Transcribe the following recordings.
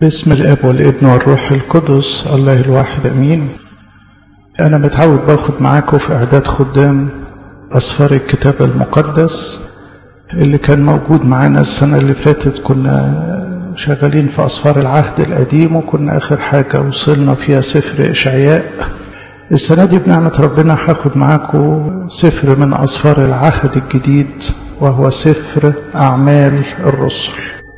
باسم الاب والابن والروح القدس الله الواحد امين انا متعود باخد معاكم في اعداد خدام اسفار الكتاب المقدس اللي كان موجود معانا السنه اللي فاتت كنا شغالين في اسفار العهد القديم وكنا اخر حاجه وصلنا فيها سفر اشعياء السنه دي بنعمه ربنا هاخد معاكم سفر من اسفار العهد الجديد وهو سفر اعمال الرسل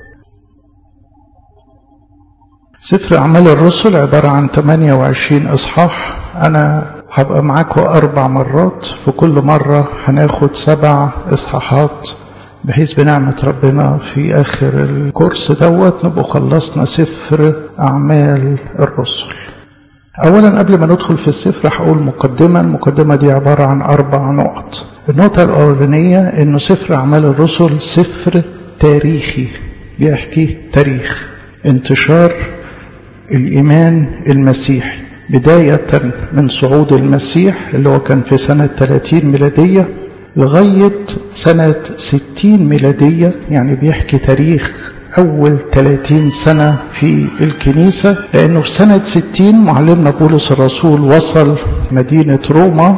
سفر أعمال الرسل عبارة عن 28 إصحاح أنا هبقى معاكم أربع مرات في كل مرة هناخد سبع إصحاحات بحيث بنعمة ربنا في آخر الكورس دوت نبقى خلصنا سفر أعمال الرسل أولا قبل ما ندخل في السفر هقول مقدمة المقدمة دي عبارة عن أربع نقط النقطة الأولانية إنه سفر أعمال الرسل سفر تاريخي بيحكي تاريخ انتشار الإيمان المسيحي بداية من صعود المسيح اللي هو كان في سنة 30 ميلادية لغاية سنة 60 ميلادية يعني بيحكي تاريخ أول 30 سنة في الكنيسة لأنه في سنة 60 معلمنا بولس الرسول وصل مدينة روما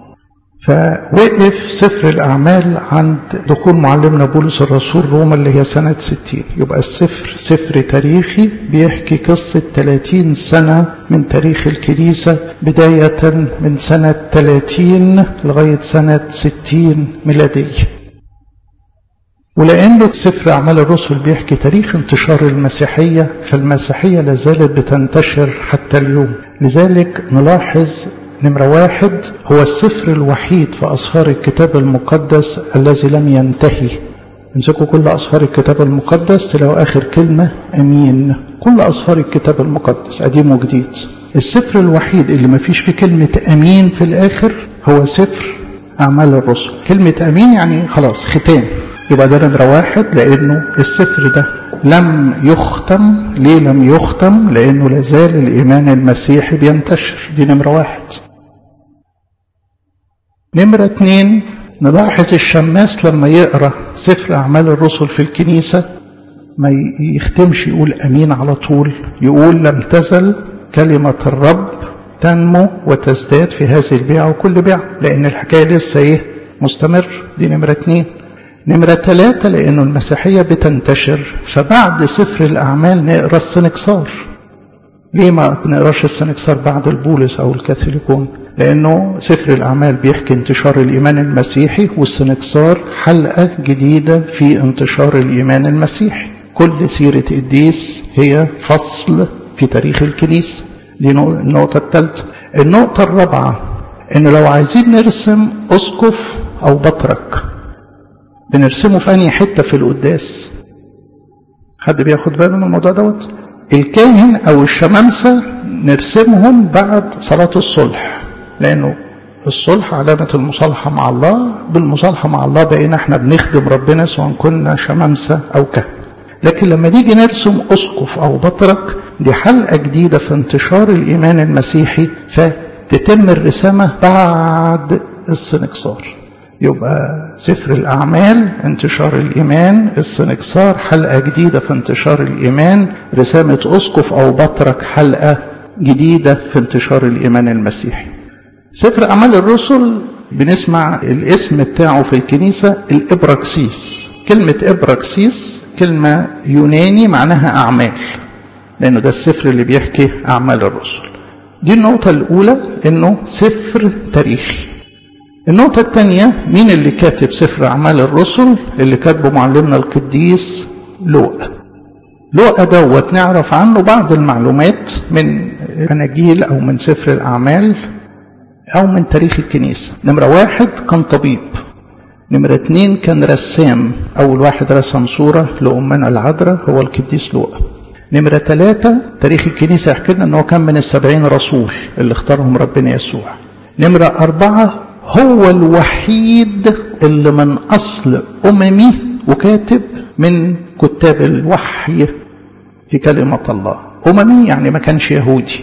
فوقف سفر الأعمال عند دخول معلمنا بولس الرسول روما اللي هي سنة 60 يبقى السفر سفر تاريخي بيحكي قصة 30 سنة من تاريخ الكنيسة بداية من سنة 30 لغاية سنة 60 ميلادية ولأنه سفر أعمال الرسل بيحكي تاريخ انتشار المسيحية فالمسيحية لازالت بتنتشر حتى اليوم لذلك نلاحظ نمرة واحد هو السفر الوحيد في أسفار الكتاب المقدس الذي لم ينتهي امسكوا كل أسفار الكتاب المقدس تلاقوا آخر كلمة أمين كل أسفار الكتاب المقدس قديم وجديد السفر الوحيد اللي ما فيش فيه كلمة أمين في الآخر هو سفر أعمال الرسل كلمة أمين يعني خلاص ختام يبقى ده نمرة واحد لأنه السفر ده لم يختم ليه لم يختم لأنه لازال الإيمان المسيحي بينتشر دي نمرة واحد نمرة اتنين نلاحظ الشماس لما يقرأ سفر أعمال الرسل في الكنيسة ما يختمش يقول أمين على طول يقول لم تزل كلمة الرب تنمو وتزداد في هذه البيعة وكل بيعة لأن الحكاية لسه إيه مستمر دي نمرة اتنين نمرة ثلاثة لأنه المسيحية بتنتشر فبعد سفر الأعمال نقرأ السنكسار ليه ما بنقراش السنكسار بعد البولس أو الكاثوليكون لأنه سفر الأعمال بيحكي انتشار الإيمان المسيحي والسنكسار حلقة جديدة في انتشار الإيمان المسيحي كل سيرة قديس هي فصل في تاريخ الكنيسة دي النقطة الثالثة النقطة الرابعة إنه لو عايزين نرسم أسقف أو بطرك بنرسمه في أي حتة في القداس حد بياخد باله من الموضوع دوت الكاهن أو الشمامسة نرسمهم بعد صلاة الصلح لأنه الصلح علامة المصالحة مع الله بالمصالحة مع الله بقينا احنا بنخدم ربنا سواء كنا شمامسة أو كهن لكن لما نيجي نرسم أسقف أو بطرك دي حلقة جديدة في انتشار الإيمان المسيحي فتتم الرسامة بعد السنكسار يبقى سفر الأعمال انتشار الإيمان السنكسار حلقة جديدة في انتشار الإيمان رسامة أسقف أو بطرك حلقة جديدة في انتشار الإيمان المسيحي سفر أعمال الرسل بنسمع الاسم بتاعه في الكنيسة الإبراكسيس كلمة إبراكسيس كلمة يوناني معناها أعمال لأنه ده السفر اللي بيحكي أعمال الرسل دي النقطة الأولى إنه سفر تاريخي النقطة الثانية مين اللي كاتب سفر أعمال الرسل اللي كاتبه معلمنا القديس لوقا لوقا دوت نعرف عنه بعض المعلومات من أناجيل أو من سفر الأعمال أو من تاريخ الكنيسة نمرة واحد كان طبيب نمرة اتنين كان رسام أول واحد رسم صورة لأمنا العذراء هو القديس لوقا نمرة ثلاثة تاريخ الكنيسة يحكي لنا أنه كان من السبعين رسول اللي اختارهم ربنا يسوع نمرة أربعة هو الوحيد اللي من أصل أممي وكاتب من كتاب الوحي في كلمة الله أممي يعني ما كانش يهودي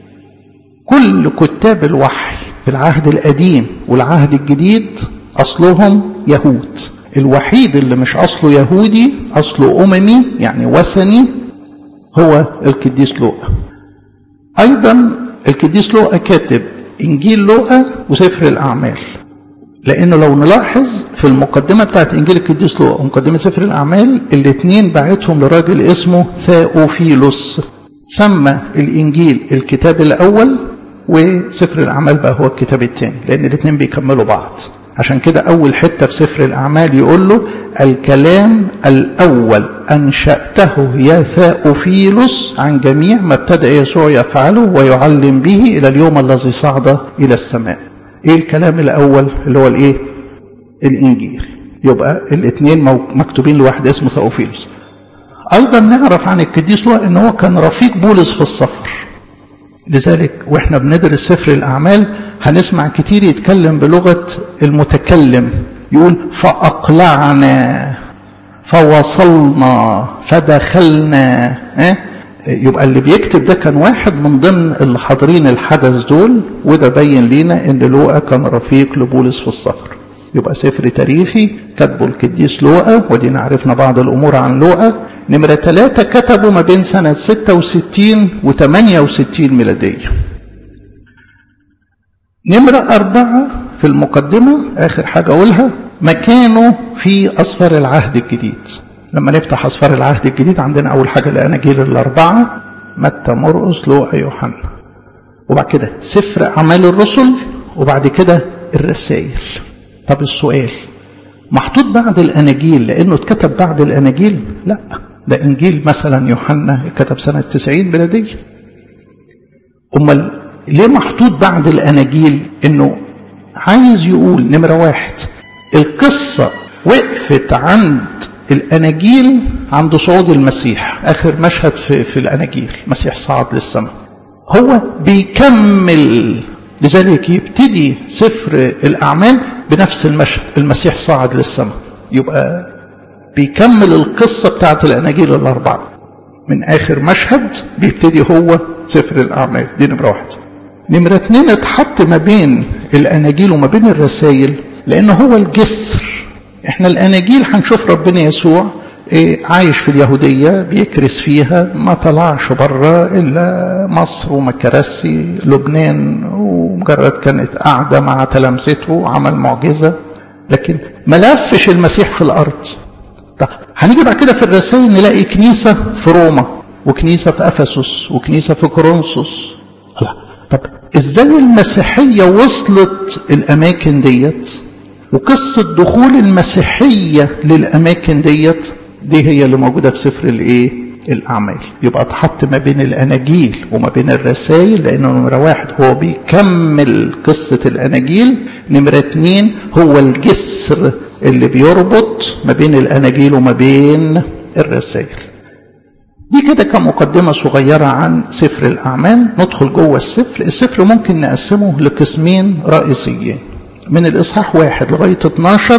كل كتاب الوحي في العهد القديم والعهد الجديد أصلهم يهود الوحيد اللي مش أصله يهودي أصله أممي يعني وثني هو القديس لوقا أيضا القديس لوقا كاتب إنجيل لوقا وسفر الأعمال لأنه لو نلاحظ في المقدمة بتاعت إنجيل القديس لوقا ومقدمة سفر الأعمال الاثنين بعتهم لراجل اسمه ثاوفيلوس سمى الإنجيل الكتاب الأول وسفر الأعمال بقى هو الكتاب الثاني لأن الاثنين بيكملوا بعض عشان كده أول حتة في سفر الأعمال يقول له الكلام الأول أنشأته يا ثاؤفيلوس عن جميع ما ابتدأ يسوع يفعله ويعلم به إلى اليوم الذي صعد إلى السماء إيه الكلام الأول اللي هو الإيه الإنجيل يبقى الاثنين مكتوبين لواحد اسمه ثاؤفيلوس أيضا نعرف عن القديس لوقا إن هو كان رفيق بولس في السفر لذلك واحنا بندرس سفر الأعمال هنسمع كتير يتكلم بلغة المتكلم يقول فأقلعنا فوصلنا فدخلنا اه؟ يبقى اللي بيكتب ده كان واحد من ضمن اللي حاضرين الحدث دول وده بين لينا ان لوقا كان رفيق لبولس في السفر يبقى سفر تاريخي كتبه القديس لوقا ودينا عرفنا بعض الامور عن لوقا نمرة ثلاثة كتبوا ما بين سنة 66 و 68 ميلادية نمرة أربعة في المقدمة آخر حاجة أقولها مكانه في أصفر العهد الجديد لما نفتح أصفر العهد الجديد عندنا أول حاجة الأناجيل الأربعة متى مرقس لوقا يوحنا وبعد كده سفر أعمال الرسل وبعد كده الرسائل طب السؤال محطوط بعد الأناجيل لأنه اتكتب بعد الأناجيل لا ده إنجيل مثلا يوحنا اتكتب سنة 90 ميلادية أمال ليه محطوط بعد الأناجيل إنه عايز يقول نمرة واحد القصة وقفت عند الأناجيل عند صعود المسيح آخر مشهد في, في الأناجيل المسيح صعد للسماء هو بيكمل لذلك يبتدي سفر الأعمال بنفس المشهد المسيح صعد للسماء يبقى بيكمل القصة بتاعت الأناجيل الأربعة من آخر مشهد بيبتدي هو سفر الأعمال دي نمرة واحد نمرة اتنين اتحط ما بين الأناجيل وما بين الرسائل لأنه هو الجسر احنا الأناجيل هنشوف ربنا يسوع ايه عايش في اليهودية بيكرس فيها ما طلعش بره إلا مصر ومكرسي لبنان ومجرد كانت قاعدة مع تلامذته عمل معجزة لكن ما لفش المسيح في الأرض طب هنيجي بعد كده في الرسائل نلاقي كنيسة في روما وكنيسة في أفسس وكنيسة في كورنثوس طب ازاي المسيحية وصلت الأماكن ديت وقصة دخول المسيحية للأماكن ديت دي هي اللي موجودة في سفر الإيه؟ الأعمال يبقى اتحط ما بين الأناجيل وما بين الرسائل لأنه نمرة واحد هو بيكمل قصة الأناجيل نمرة اتنين هو الجسر اللي بيربط ما بين الأناجيل وما بين الرسائل دي كده كمقدمة صغيرة عن سفر الأعمال ندخل جوه السفر السفر ممكن نقسمه لقسمين رئيسيين من الإصحاح واحد لغاية 12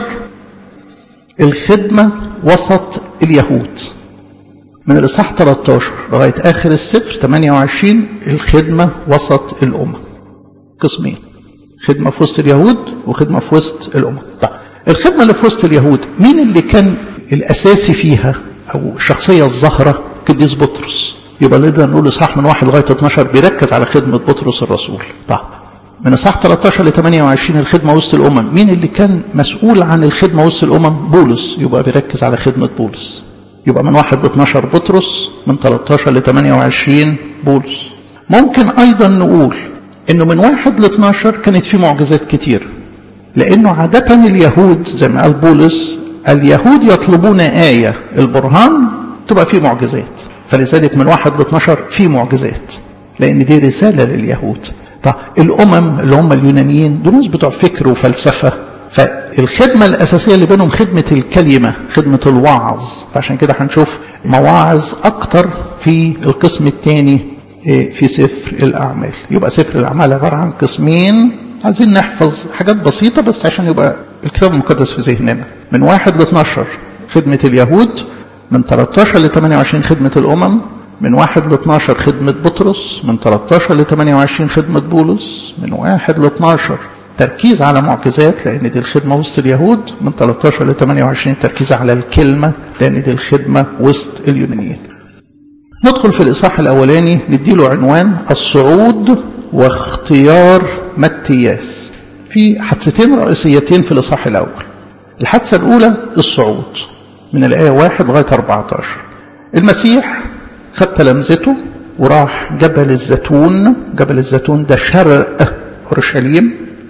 الخدمة وسط اليهود من الإصحاح 13 لغاية آخر السفر 28 الخدمة وسط الأمة قسمين خدمة في وسط اليهود وخدمة في وسط الأمة طيب الخدمة اللي في وسط اليهود مين اللي كان الأساسي فيها أو الشخصية الظاهرة قديس بطرس يبقى نقدر نقول إصحاح من واحد لغاية 12 بيركز على خدمة بطرس الرسول طيب من اصحاح 13 ل 28 الخدمه وسط الامم مين اللي كان مسؤول عن الخدمه وسط الامم بولس يبقى بيركز على خدمه بولس يبقى من 1 ل 12 بطرس من 13 ل 28 بولس ممكن ايضا نقول انه من 1 ل 12 كانت في معجزات كتير لانه عاده اليهود زي ما قال بولس اليهود يطلبون ايه البرهان تبقى في معجزات فلذلك من 1 ل 12 في معجزات لان دي رساله لليهود طب الامم اللي هم اليونانيين دول ناس بتوع فكر وفلسفه فالخدمه الاساسيه اللي بينهم خدمه الكلمه خدمه الوعظ فعشان كده هنشوف مواعظ اكتر في القسم الثاني في سفر الاعمال يبقى سفر الاعمال عباره عن قسمين عايزين نحفظ حاجات بسيطه بس عشان يبقى الكتاب المقدس في ذهننا من واحد ل 12 خدمه اليهود من 13 ل 28 خدمه الامم من واحد ل 12 خدمة بطرس من 13 ل 28 خدمة بولس من واحد ل 12 تركيز على معجزات لأن دي الخدمة وسط اليهود من 13 ل 28 تركيز على الكلمة لأن دي الخدمة وسط اليونانيين ندخل في الإصحاح الأولاني نديله عنوان الصعود واختيار متياس في حادثتين رئيسيتين في الإصحاح الأول الحادثة الأولى الصعود من الآية 1 لغاية 14 المسيح خد تلامذته وراح جبل الزيتون جبل الزيتون ده شرق أورشليم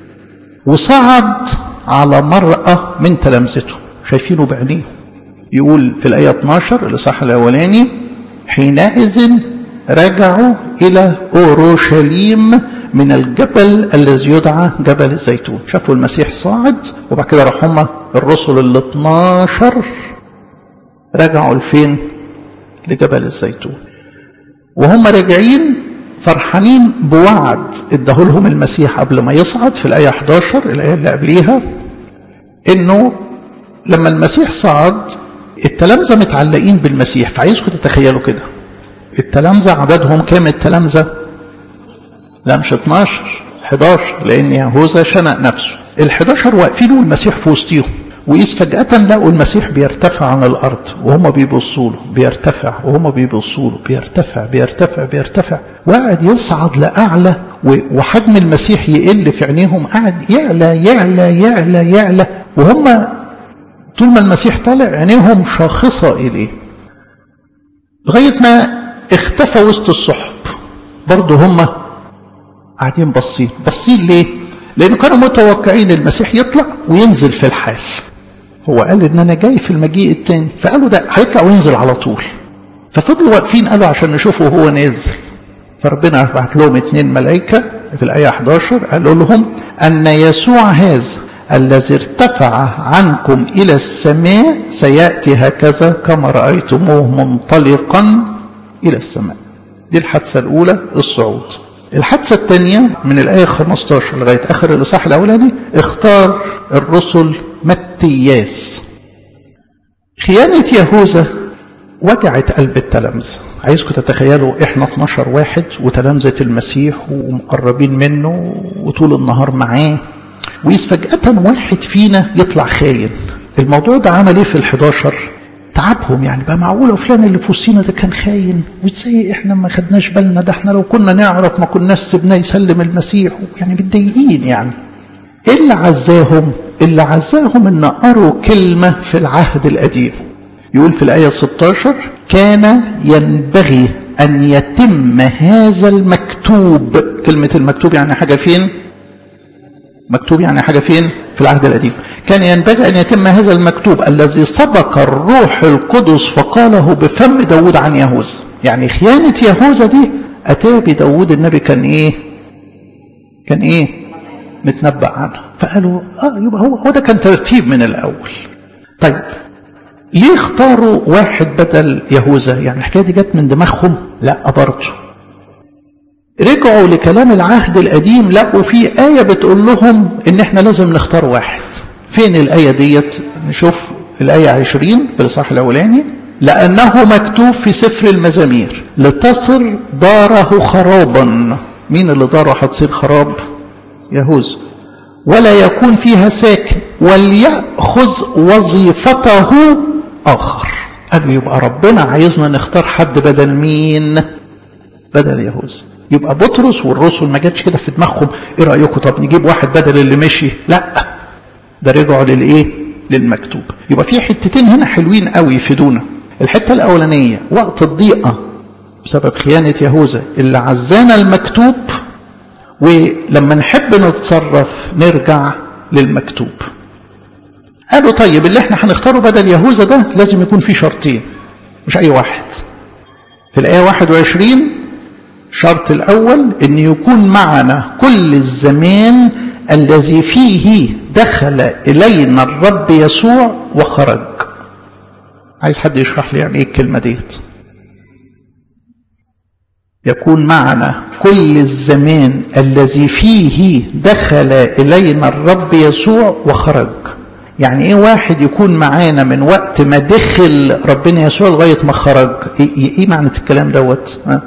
وصعد على مرأة من تلامذته شايفينه بعينيه يقول في الآية 12 الإصحاح الأولاني حينئذ رجعوا إلى أورشليم من الجبل الذي يدعى جبل الزيتون شافوا المسيح صاعد وبعد كده راح هم الرسل ال 12 رجعوا لفين لجبل الزيتون وهم راجعين فرحانين بوعد اداه لهم المسيح قبل ما يصعد في الآية 11 الآية اللي قبليها انه لما المسيح صعد التلامذة متعلقين بالمسيح فعايزكم تتخيلوا كده التلامذة عددهم كام التلامذة لا مش 12 11 لان يهوذا شنق نفسه ال 11 واقفين والمسيح في وسطيهم وإذ فجأة لقوا المسيح بيرتفع عن الأرض وهم بيبصوا له بيرتفع وهم بيبصوا له بيرتفع بيرتفع بيرتفع وقعد يصعد لأعلى وحجم المسيح يقل في عينيهم قعد يعلى يعلى يعلى يعلى وهم طول ما المسيح طالع عينيهم شاخصة إليه لغاية ما اختفى وسط السحب برضه هم قاعدين باصين باصين ليه؟ لأنه كانوا متوقعين المسيح يطلع وينزل في الحال هو قال إن أنا جاي في المجيء التاني فقالوا ده هيطلع وينزل على طول ففضلوا واقفين قالوا عشان نشوفه وهو نازل فربنا بعت لهم اثنين ملائكة في الآية 11 قالوا لهم أن يسوع هذا الذي ارتفع عنكم إلى السماء سيأتي هكذا كما رأيتموه منطلقا إلى السماء دي الحادثة الأولى الصعود الحادثة الثانية من الآية 15 لغاية آخر الإصحاح الأولاني اختار الرسل متياس خيانة يهوذا وجعت قلب التلامذة عايزكم تتخيلوا احنا 12 واحد وتلامذة المسيح ومقربين منه وطول النهار معاه وإذ فجأة واحد فينا يطلع خاين الموضوع ده عمل ايه في ال11 تعبهم يعني بقى معقوله فلان اللي في وسطينا ده كان خاين وازاي احنا ما خدناش بالنا ده احنا لو كنا نعرف ما كناش سيبناه يسلم المسيح يعني متضايقين يعني ايه اللي عزاهم اللي عزاهم ان قروا كلمه في العهد القديم يقول في الايه 16 كان ينبغي ان يتم هذا المكتوب كلمه المكتوب يعني حاجه فين مكتوب يعني حاجه فين في العهد القديم كان ينبغي أن يتم هذا المكتوب الذي سبق الروح القدس فقاله بفم داود عن يهوذا يعني خيانة يهوذا دي أتى بداود النبي كان إيه كان إيه متنبأ عنها فقالوا آه يبقى هو, هو ده كان ترتيب من الأول طيب ليه اختاروا واحد بدل يهوذا يعني الحكاية دي جت من دماغهم لا برضه رجعوا لكلام العهد القديم لقوا فيه آية بتقول لهم إن إحنا لازم نختار واحد فين الآية ديت نشوف الآية 20 في الإصحاح الأولاني لأنه مكتوب في سفر المزامير لتصر داره خرابا مين اللي داره هتصير خراب يهوذا ولا يكون فيها ساكن وليأخذ وظيفته آخر قالوا يبقى ربنا عايزنا نختار حد بدل مين بدل يهوذا يبقى بطرس والرسل ما جاتش كده في دماغهم ايه رايكم طب نجيب واحد بدل اللي مشي لا ده رجعوا للايه للمكتوب يبقى في حتتين هنا حلوين قوي يفيدونا الحته الاولانيه وقت الضيقه بسبب خيانه يهوذا اللي عزانا المكتوب ولما نحب نتصرف نرجع للمكتوب قالوا طيب اللي احنا هنختاره بدل يهوذا ده لازم يكون فيه شرطين مش اي واحد في الايه 21 الشرط الأول أن يكون معنا كل الزمان الذي فيه دخل إلينا الرب يسوع وخرج عايز حد يشرح لي يعني ايه الكلمة ديت يكون معنا كل الزمان الذي فيه دخل إلينا الرب يسوع وخرج يعني ايه واحد يكون معانا من وقت ما دخل ربنا يسوع لغاية ما خرج ايه, إيه معنى الكلام دوت ها؟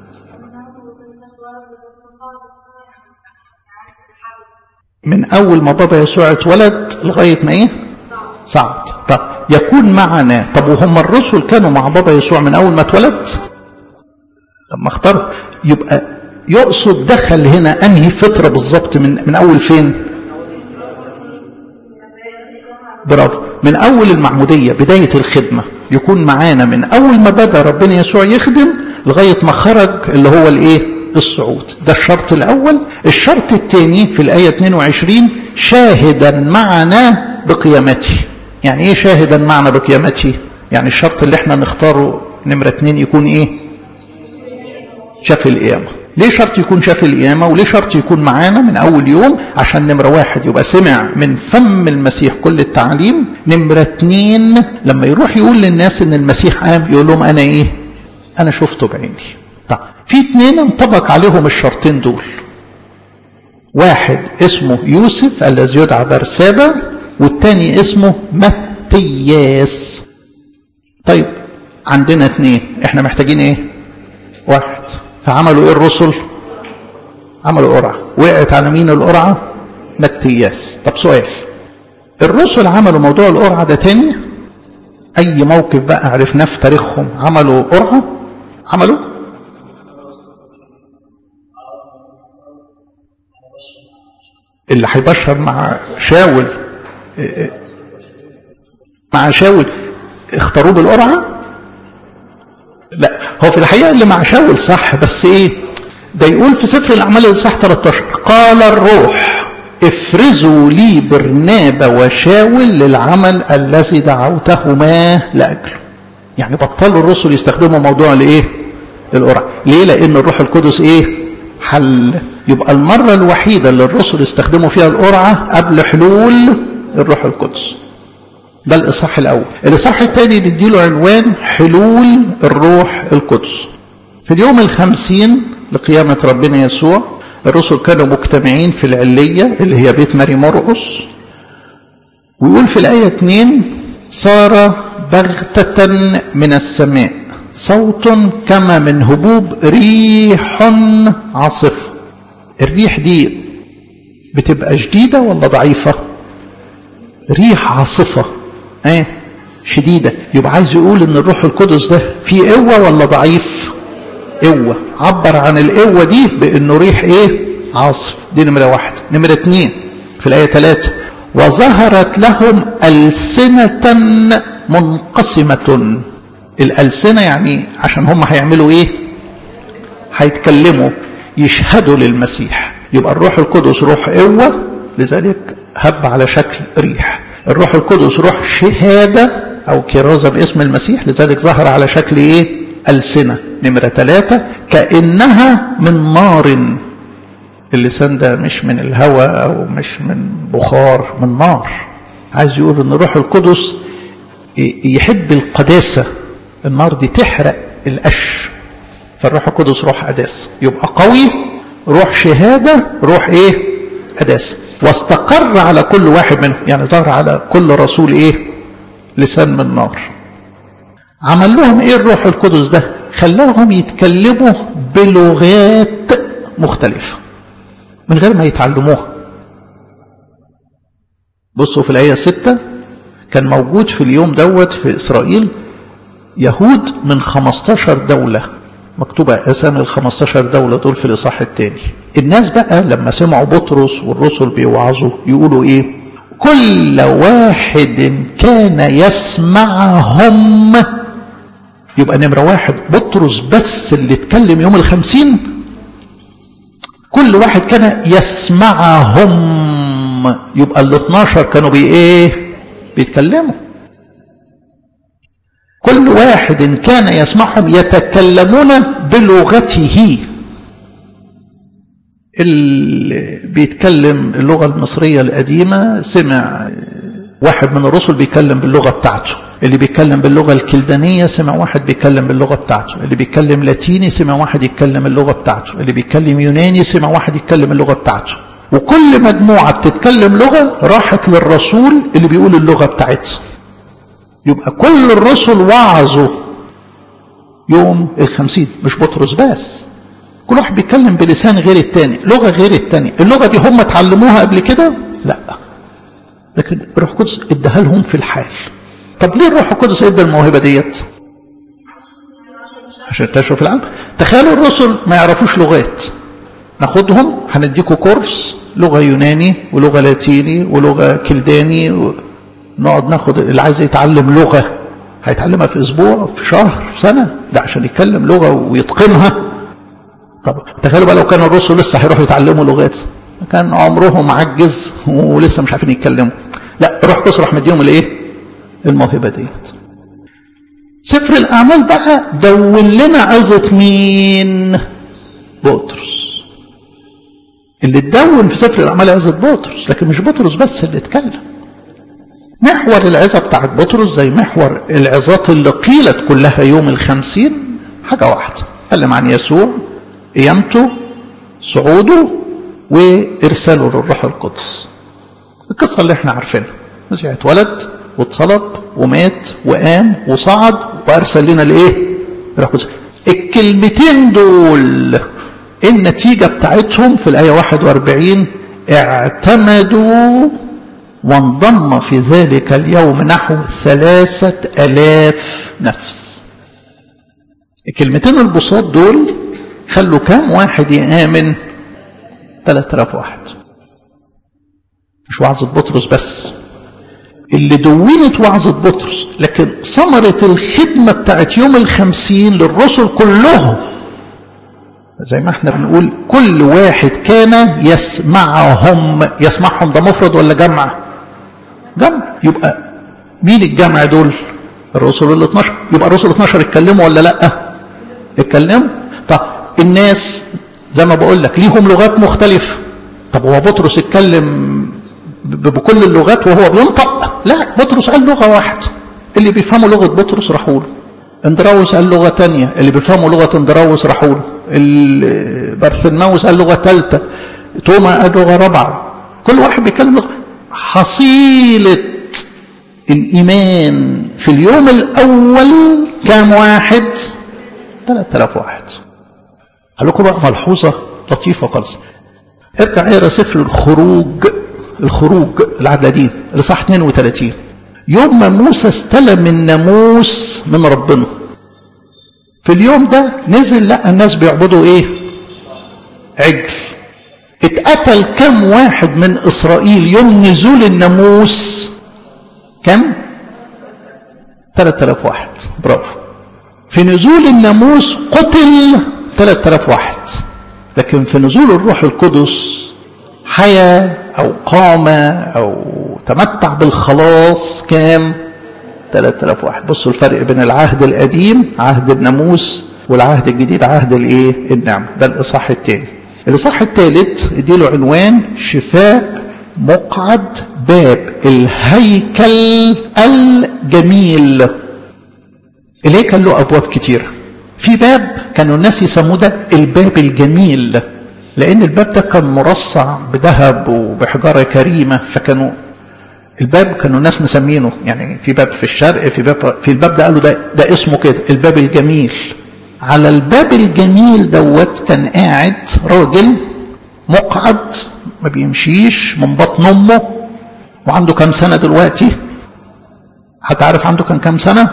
من أول ما بابا يسوع اتولد لغاية ما إيه؟ صعد طب يكون معنا طب وهم الرسل كانوا مع بابا يسوع من أول ما اتولد؟ لما اختار يبقى يقصد دخل هنا انهي فترة بالظبط من من اول فين برافو من اول المعمودية بداية الخدمة يكون معانا من اول ما بدأ ربنا يسوع يخدم لغاية ما خرج اللي هو الايه الصعود ده الشرط الاول الشرط الثاني في الاية 22 شاهدا معنا بقيامته يعني ايه شاهدا معنا بقيامته يعني الشرط اللي احنا نختاره نمرة اتنين يكون ايه شاف القيامة ليه شرط يكون شاف القيامة وليه شرط يكون معانا من أول يوم عشان نمرة واحد يبقى سمع من فم المسيح كل التعليم نمرة اتنين لما يروح يقول للناس ان المسيح قام يقول لهم أنا إيه أنا شفته بعيني طيب في اتنين انطبق عليهم الشرطين دول واحد اسمه يوسف الذي يدعى برسابة والتاني اسمه متياس طيب عندنا اتنين احنا محتاجين ايه واحد فعملوا ايه الرسل عملوا قرعة وقعت على مين القرعة متياس طب سؤال الرسل عملوا موضوع القرعة ده تاني اي موقف بقى عرفناه في تاريخهم عملوا قرعة عملوا اللي هيبشر مع شاول مع شاول اختاروه بالقرعه لا هو في الحقيقه اللي مع شاول صح بس ايه ده يقول في سفر الاعمال الاصحاح 13 قال الروح افرزوا لي برنابا وشاول للعمل الذي دعوتهما لاجله يعني بطلوا الرسل يستخدموا موضوع الايه القرعه ليه لان الروح القدس ايه حل يبقى المره الوحيده اللي الرسل استخدموا فيها القرعه قبل حلول الروح القدس ده الإصحاح الأول الإصحاح الثاني نديله عنوان حلول الروح القدس في اليوم الخمسين لقيامة ربنا يسوع الرسل كانوا مجتمعين في العلية اللي هي بيت ماري مرقس ويقول في الآية 2 صار بغتة من السماء صوت كما من هبوب ريح عاصفة الريح دي بتبقى شديدة ولا ضعيفة ريح عاصفة ايه شديدة يبقى عايز يقول ان الروح القدس ده فيه قوة ولا ضعيف قوة عبر عن القوة دي بانه ريح ايه عاصف دي نمرة واحد نمرة اتنين في الآية ثلاثة وظهرت لهم ألسنة منقسمة الألسنة يعني عشان هم هيعملوا ايه هيتكلموا يشهدوا للمسيح يبقى الروح القدس روح قوة لذلك هب على شكل ريح الروح القدس روح شهادة أو كرازة باسم المسيح لذلك ظهر على شكل إيه ألسنة نمرة ثلاثة كأنها من نار اللسان ده مش من الهواء أو مش من بخار من نار عايز يقول ان الروح القدس يحب القداسة النار دي تحرق القش فالروح القدس روح قداسة يبقى قوي روح شهادة روح ايه قداسة واستقر على كل واحد منهم يعني ظهر على كل رسول ايه لسان من نار عمل لهم ايه الروح القدس ده خلاهم يتكلموا بلغات مختلفة من غير ما يتعلموها بصوا في الآية ستة كان موجود في اليوم دوت في إسرائيل يهود من 15 دولة مكتوبة أسامي ال 15 دولة دول في الإصحاح الثاني الناس بقى لما سمعوا بطرس والرسل بيوعظوا يقولوا إيه كل واحد كان يسمعهم يبقى نمرة واحد بطرس بس اللي اتكلم يوم الخمسين كل واحد كان يسمعهم يبقى ال 12 كانوا بي ايه بيتكلموا كل واحد كان يسمعهم يتكلمون بلغته اللي بيتكلم اللغة المصرية القديمة سمع واحد من الرسل بيتكلم باللغة بتاعته اللي بيتكلم باللغة الكلدانية سمع واحد بيتكلم باللغة بتاعته اللي بيتكلم لاتيني سمع واحد يتكلم اللغة بتاعته اللي بيتكلم يوناني سمع واحد يتكلم اللغة بتاعته وكل مجموعة بتتكلم لغة راحت للرسول اللي بيقول اللغة بتاعتها يبقى كل الرسل وعظوا يوم الخمسين مش بطرس بس كل واحد بيتكلم بلسان غير التاني لغة غير التاني اللغة دي هم اتعلموها قبل كده لا لكن الروح القدس اداها لهم في الحال طب ليه الروح القدس ادى الموهبة ديت عشان ينتشروا في العالم تخيلوا الرسل ما يعرفوش لغات ناخدهم هنديكوا كورس لغة يوناني ولغة لاتيني ولغة كلداني و... نقعد ناخد اللي عايز يتعلم لغة هيتعلمها في أسبوع في شهر في سنة ده عشان يتكلم لغة ويتقنها طب تخيلوا بقى لو كانوا الرسل لسه هيروحوا يتعلموا لغات كان عمرهم عجز ولسه مش عارفين يتكلموا لا روح بص راح مديهم الايه الموهبة ديت سفر الأعمال بقى دون لنا عظة مين بطرس اللي اتدون في سفر الأعمال عظة بطرس لكن مش بطرس بس اللي اتكلم محور العظة بتاعت بطرس زي محور العظات اللي قيلت كلها يوم الخمسين حاجة واحدة اتكلم عن يسوع قيامته صعوده وإرساله للروح القدس القصة اللي احنا عارفينها المسيح اتولد واتصلب ومات وقام وصعد وأرسل لنا الإيه؟ الروح القدس الكلمتين دول النتيجة بتاعتهم في الآية 41 اعتمدوا وانضم في ذلك اليوم نحو ثلاثة ألاف نفس الكلمتين البساط دول خلوا كام واحد يآمن ثلاثة آلاف واحد مش وعظة بطرس بس اللي دونت وعظة بطرس لكن ثمرة الخدمة بتاعت يوم الخمسين للرسل كلهم زي ما احنا بنقول كل واحد كان يسمعهم يسمعهم ده مفرد ولا جمع جمع يبقى مين الجمع دول الرسل ال 12 يبقى الرسل ال 12 اتكلموا ولا لا اتكلموا طب الناس زي ما بقول لك ليهم لغات مختلفة طب هو بطرس اتكلم بكل اللغات وهو بينطق لا بطرس قال لغة واحدة اللي بيفهموا لغة بطرس راحوا له اندراوس قال لغة تانية اللي بيفهموا لغة اندراوس راحوا له برثلماوس قال لغة ثالثة توما قال لغة رابعة كل واحد بيتكلم لغة حصيلة الإيمان في اليوم الأول كام واحد 3000 واحد هقول لكم بقى ملحوظة لطيفة خالص ارجع اقرا سفر الخروج الخروج العهد القديم الاصحاح 32 يوم ما موسى استلم الناموس من ربنا في اليوم ده نزل لقى الناس بيعبدوا ايه عجل اتقتل كم واحد من اسرائيل يوم نزول الناموس كم 3000 واحد برافو في نزول الناموس قتل 3000 واحد لكن في نزول الروح القدس حيا او قام او تمتع بالخلاص كام 3000 واحد بصوا الفرق بين العهد القديم عهد الناموس والعهد الجديد عهد الايه النعمه ده الاصحاح الثاني الاصحاح الثالث اديله عنوان شفاء مقعد باب الهيكل الجميل الهيكل له ابواب كتيره في باب كانوا الناس يسموه ده الباب الجميل لان الباب ده كان مرصع بذهب وبحجاره كريمه فكانوا الباب كانوا الناس مسمينه يعني في باب في الشرق في باب في الباب ده قالوا ده ده اسمه كده الباب الجميل على الباب الجميل دوت كان قاعد راجل مقعد ما بيمشيش من بطن امه وعنده كام سنه دلوقتي هتعرف عنده كان كام سنه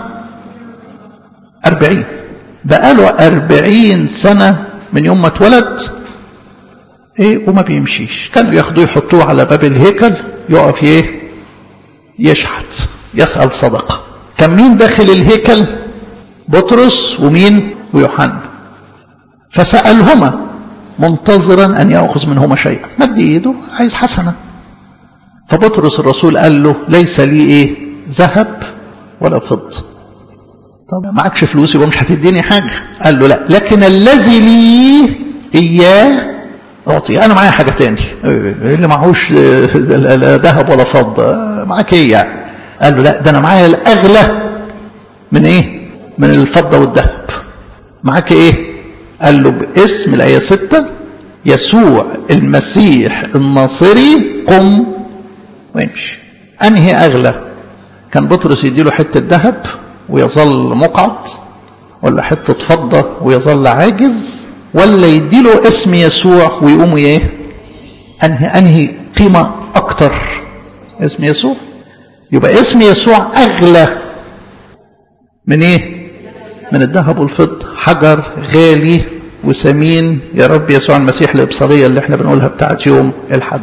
أربعين بقاله أربعين سنة من يوم ما اتولد ايه وما بيمشيش كانوا ياخدوه يحطوه على باب الهيكل يقف ايه يشحت يسأل صدقة كان مين داخل الهيكل بطرس ومين ويوحنا فسألهما منتظرا أن يأخذ منهما شيئا مد إيده عايز حسنة فبطرس الرسول قال له ليس لي إيه ذهب ولا فضة طب معكش فلوس يبقى مش هتديني حاجة قال له لا لكن الذي لي إياه أعطي أنا معايا حاجة تاني اللي معهوش ذهب ولا فضة معاك إيه يعني قال له لا ده أنا معايا الأغلى من إيه من الفضة والذهب معاك إيه قال له باسم الآية ستة يسوع المسيح الناصري قم وامشي أنهي أغلى كان بطرس يديله حتة ذهب ويظل مقعد ولا حتة فضة ويظل عاجز ولا يديله اسم يسوع ويقوم ايه انهي انهي قيمة اكتر اسم يسوع يبقى اسم يسوع اغلى من ايه من الذهب والفضة حجر غالي وثمين يا رب يسوع المسيح الإبصارية اللي احنا بنقولها بتاعت يوم الحد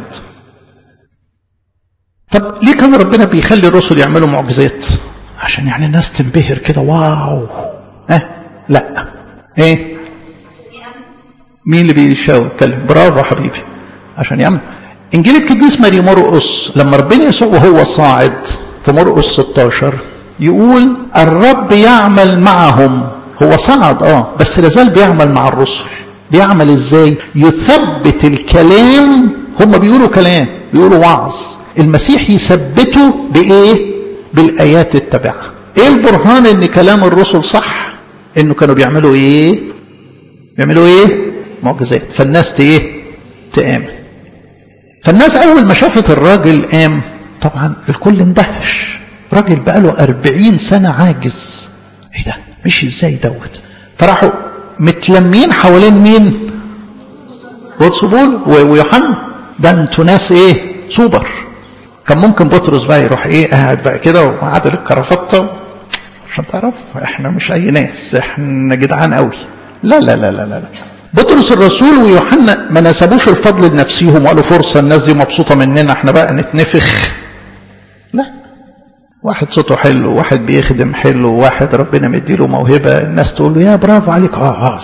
طب ليه كان ربنا بيخلي الرسل يعملوا معجزات عشان يعني الناس تنبهر كده واو اه لا ايه مين اللي بيشاور يتكلم برافو حبيبي عشان يعمل انجيل القديس ماري مرقس لما ربنا يسوع وهو صاعد في مرقس 16 يقول الرب يعمل معهم هو صعد اه بس لازال بيعمل مع الرسل بيعمل ازاي يثبت الكلام هم بيقولوا كلام بيقولوا وعظ المسيح يثبته بايه بالايات التابعه ايه البرهان ان كلام الرسل صح انه كانوا بيعملوا ايه بيعملوا ايه معجزات فالناس ايه تآمن فالناس اول ما شافت الراجل قام طبعا الكل اندهش راجل بقاله أربعين سنة عاجز ايه ده مش ازاي دوت فراحوا متلمين حوالين مين بطرس بول ويوحنا ده انتوا ناس ايه سوبر كان ممكن بطرس بقى يروح ايه قاعد بقى كده وعادل الكرافته عشان تعرف احنا مش اي ناس احنا جدعان قوي لا لا لا لا لا بطرس الرسول ويوحنا ما نسبوش الفضل لنفسيهم وقالوا فرصه الناس دي مبسوطه مننا احنا بقى نتنفخ لا واحد صوته حلو واحد بيخدم حلو واحد ربنا مديله موهبه الناس تقول له يا برافو عليك اه اه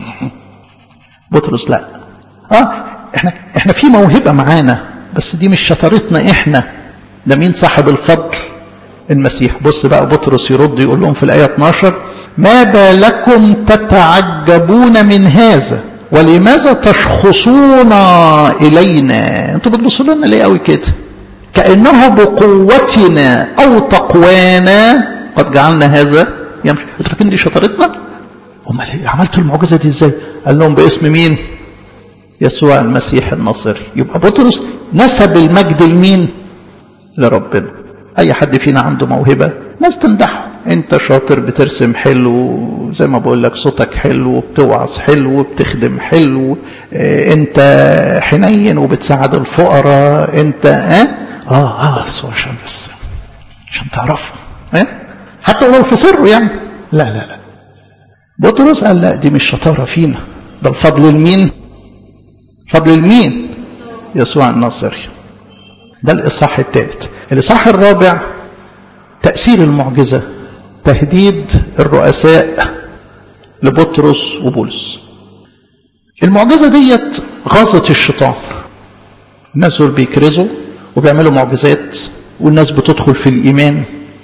بطرس لا اه احنا احنا في موهبه معانا بس دي مش شطارتنا احنا ده مين صاحب الفضل المسيح بص بقى بطرس يرد يقول لهم في الايه 12 ما بالكم تتعجبون من هذا ولماذا تشخصون الينا انتوا بتبصوا لنا ليه قوي كده كانه بقوتنا او تقوانا قد جعلنا هذا يمشي انتوا فاكرين دي شطارتنا امال عملتوا المعجزه دي ازاي قال لهم باسم مين يسوع المسيح الناصري يبقى بطرس نسب المجد لمين لربنا اي حد فينا عنده موهبه ناس تمدحه انت شاطر بترسم حلو زي ما بقول لك صوتك حلو بتوعظ حلو بتخدم حلو اه انت حنين وبتساعد الفقراء انت اه اه اه عشان بس عشان تعرفه اه حتى ولو في سره يعني لا لا لا بطرس قال لا دي مش شطاره فينا ده الفضل لمين فضل لمين يسوع الناصري ده الإصحاح الثالث الإصحاح الرابع تأثير المعجزة تهديد الرؤساء لبطرس وبولس المعجزة ديت غاظت الشيطان الناس دول بيكرزوا وبيعملوا معجزات والناس بتدخل في الإيمان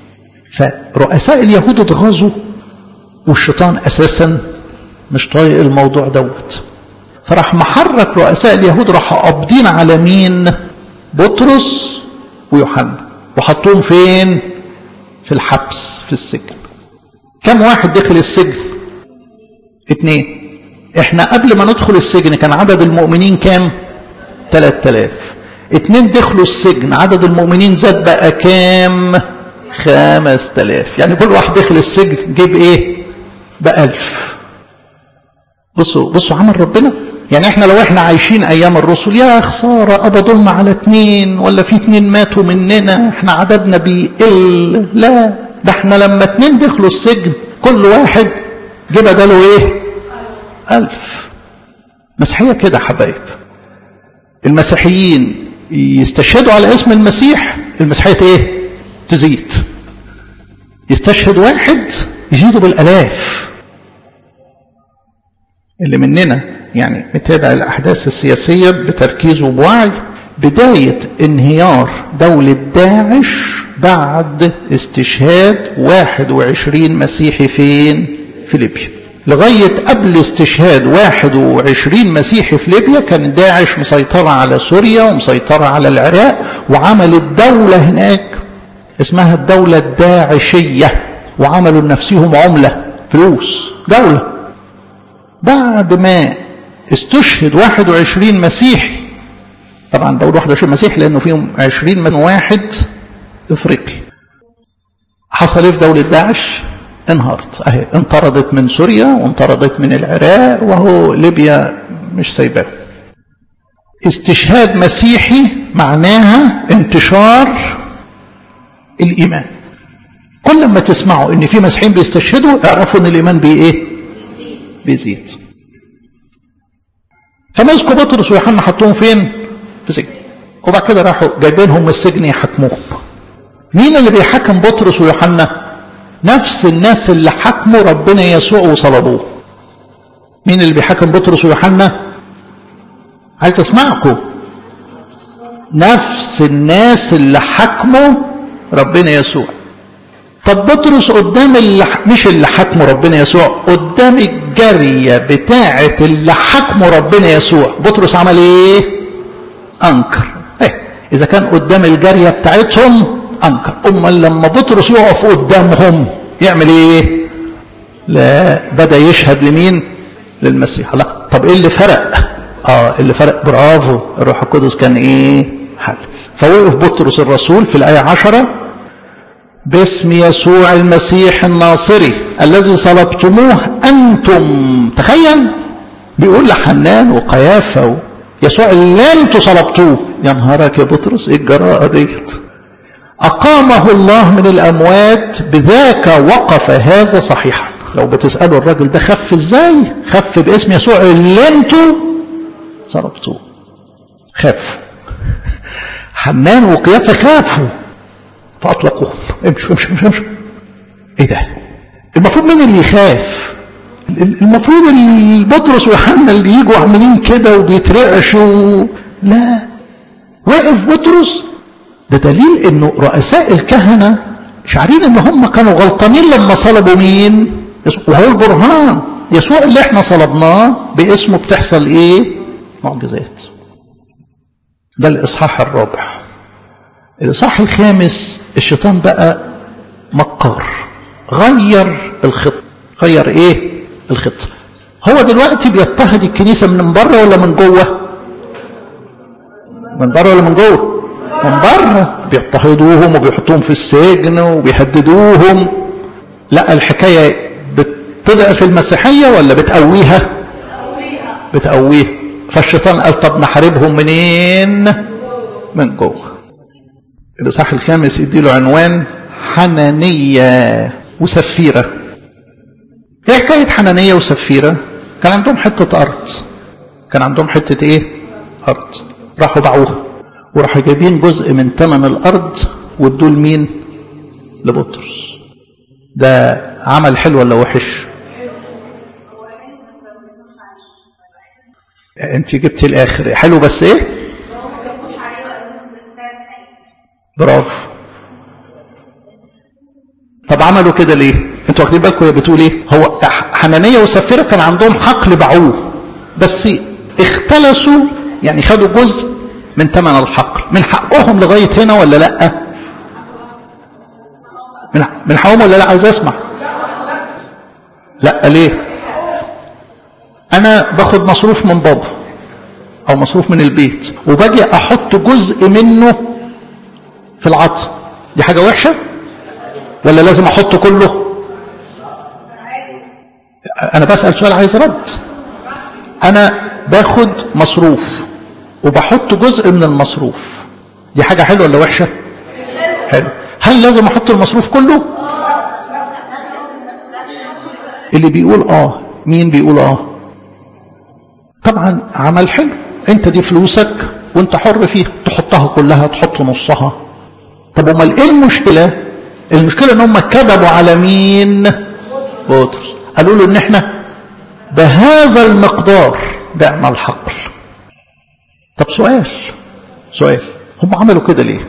فرؤساء اليهود اتغاظوا والشيطان أساسا مش طايق الموضوع دوت فراح محرك رؤساء اليهود راح قابضين على مين بطرس ويوحنا وحطوهم فين في الحبس في السجن كم واحد دخل السجن اتنين احنا قبل ما ندخل السجن كان عدد المؤمنين كام تلات تلاف اتنين دخلوا السجن عدد المؤمنين زاد بقى كام خمس تلاف يعني كل واحد دخل السجن جيب ايه بألف بصوا بصوا عمل ربنا يعني احنا لو احنا عايشين ايام الرسل يا خساره قبضولنا على اتنين ولا في اتنين ماتوا مننا احنا عددنا بيقل لا ده احنا لما اتنين دخلوا السجن كل واحد جه بداله ايه الف مسيحيه كده حبايب المسيحيين يستشهدوا على اسم المسيح المسيحيه ايه تزيد يستشهد واحد يزيدوا بالالاف اللي مننا يعني متابع الأحداث السياسية بتركيز وبوعي بداية انهيار دولة داعش بعد استشهاد 21 مسيحي فين في ليبيا لغاية قبل استشهاد 21 مسيحي في ليبيا كان داعش مسيطرة على سوريا ومسيطرة على العراق وعملت دولة هناك اسمها الدولة الداعشية وعملوا لنفسهم عملة فلوس دولة بعد ما استشهد 21 مسيحي طبعا بقول 21 مسيحي لانه فيهم 20 من واحد افريقي حصل ايه في دوله داعش انهارت اهي انطردت من سوريا وانطردت من العراق وهو ليبيا مش سايباه استشهاد مسيحي معناها انتشار الايمان كل ما تسمعوا ان في مسيحيين بيستشهدوا اعرفوا ان الايمان بي ايه بيزيد فمسكوا بطرس ويوحنا حطوهم فين في سجن وبعد كده راحوا جايبينهم من السجن يحاكموهم مين اللي بيحاكم بطرس ويوحنا نفس الناس اللي حكموا ربنا يسوع وصلبوه مين اللي بيحاكم بطرس ويوحنا عايز اسمعكم نفس الناس اللي حكموا ربنا يسوع طب بطرس قدام اللي مش اللي حكموا ربنا يسوع قدام الجارية بتاعة اللي حكموا ربنا يسوع بطرس عمل ايه انكر ايه اذا كان قدام الجارية بتاعتهم انكر امال لما بطرس يقف قدامهم يعمل ايه لا بدا يشهد لمين للمسيح لا طب ايه اللي فرق اه اللي فرق برافو الروح القدس كان ايه حل فوقف بطرس الرسول في الايه عشرة باسم يسوع المسيح الناصري الذي صلبتموه انتم تخيل بيقول لحنان وقيافه يسوع اللي انتم صلبتوه يا نهارك يا بطرس ايه الجراءه ديت أقامه الله من الأموات بذاك وقف هذا صحيحا لو بتسألوا الراجل ده خف ازاي خف باسم يسوع اللي انتوا صرفتوه خافوا حنان وقيافة خافوا فأطلقوهم امشوا امشوا امشوا امشوا ايه ده المفروض مين اللي يخاف المفروض البطرس ويوحنا اللي يجوا عاملين كده وبيترعشوا لا وقف بطرس ده دليل انه رؤساء الكهنه شعرين ان هم كانوا غلطانين لما صلبوا مين وهو البرهان يسوع اللي احنا صلبناه باسمه بتحصل ايه معجزات ده الاصحاح الرابع الاصحاح الخامس الشيطان بقى مكار غير الخط غير ايه الخطه هو دلوقتي بيضطهد الكنيسه من بره ولا من جوه من بره ولا من جوه من بره بيضطهدوهم وبيحطوهم في السجن وبيهددوهم لا الحكاية بتضعف المسيحية ولا بتقويها بتقويها فالشيطان قال طب نحاربهم منين من جوه الإصحاح الخامس يديله عنوان حنانية وسفيرة ايه حكاية حنانية وسفيرة كان عندهم حتة أرض كان عندهم حتة ايه أرض راحوا باعوها وراحوا جايبين جزء من ثمن الارض وادوه لمين لبطرس ده عمل حلو ولا وحش انت جبت الاخر حلو بس ايه برافو طب عملوا كده ليه انتوا واخدين بالكم هي بتقول ايه هو حنانيه وسفيره كان عندهم حقل باعوه بس اختلسوا يعني خدوا جزء من ثمن الحقل من حقهم لغاية هنا ولا لا من من حقهم ولا لا عايز اسمع لا ليه انا باخد مصروف من بابا او مصروف من البيت وباجي احط جزء منه في العطا دي حاجة وحشة ولا لازم احطه كله انا بسأل سؤال عايز رد انا باخد مصروف وبحط جزء من المصروف دي حاجة حلوة ولا وحشة حلو هل لازم احط المصروف كله اللي بيقول اه مين بيقول اه طبعا عمل حلو انت دي فلوسك وانت حر فيها تحطها كلها تحط نصها طب امال ايه المشكلة المشكلة ان هم كذبوا على مين بطرس قالوا له ان احنا بهذا المقدار بعنا الحقل طب سؤال سؤال هم عملوا كده ليه